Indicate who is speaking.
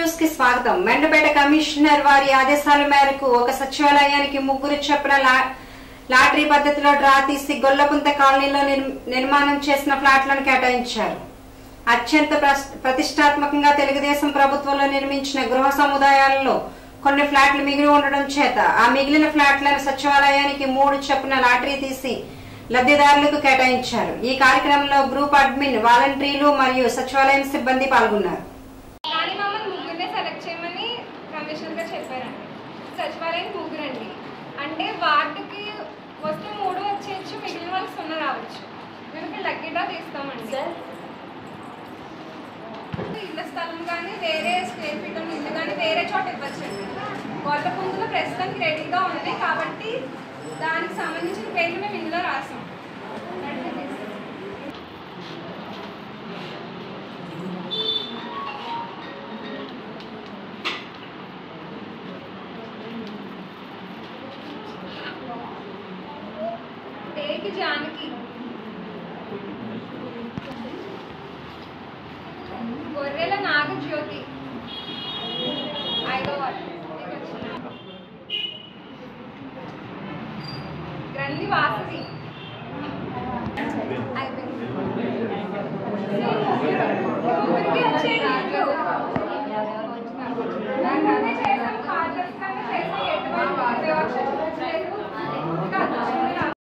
Speaker 1: News కి స్వాగతం Mandapeta commissioner వారి ఆదేశాల మేరకు ఒక సచివాలయానికి ముగ్గురు చొప్పున లా- లాటరీ పద్ధతిలో డ్రా తీసి గొల్లపుంత కాలనీలో నిర్- నిర్మాణం చేసిన ఫ్లాట్లను కేటాయించారు అత్యంత ప్రస్- ప్రతిష్టాత్మకంగా తెలుగుదేశం ప్రభుత్వంలో నిర్మించిన గృహ సముదాయాలలో కొన్ని ఫ్లాట్లు మిగిలి ఉండడం చేత ఆ మిగిలిన ఫ్లాట్లను సచివాలయానికి మూడు చొప్పున లాటరీ తీసి లబ్ధిదారులకు కేటాయించారు ఈ కార్యక్రమంలో గ్రూప్ అడ్మిన్ వాలంటీర్లు మరియు సచివాలయం సిబ్బంది పాల్గొన్నారు
Speaker 2: కానీ మమ్మల్ని ముగ్గురినే సెలెక్ట్ చేయమని కమిషనర్ గారు చెప్పారండి సచివాలయం ముగ్గురండి అంటే వార్డుకి వస్తే మూడు వచ్చేయచ్చు మిగిలిన వాళ్ళకి సున్నా రావచ్చు మేము ఇక్కడ లక్కీడా తీస్తామండి ఇళ్ళ స్థలం కానీ వేరే స్క్వేర్ ఫీట్ ఉన్న ఇల్లు కానీ వేరే చోట ఇవ్వచ్చండి గొల్ల పుంజులు ప్రస్తుతానికి రెడీగా ఉంది కాబట్టి దానికి సంబంధించిన పేర్లు మేము ఇందులో రాసాం టేకి జానకి గొర్రెల నాగజ్యోతి ఐదో వార్డు మీకు వచ్చిన గ్రంథి వాసవి అయిపోయింది ముగ్గురికి వచ్చేది ఇల్లు. వెంటనే చేసాం, కార్డ్లెస్ కన్నా చేసాం, ఎటువంటి ఉపయోగం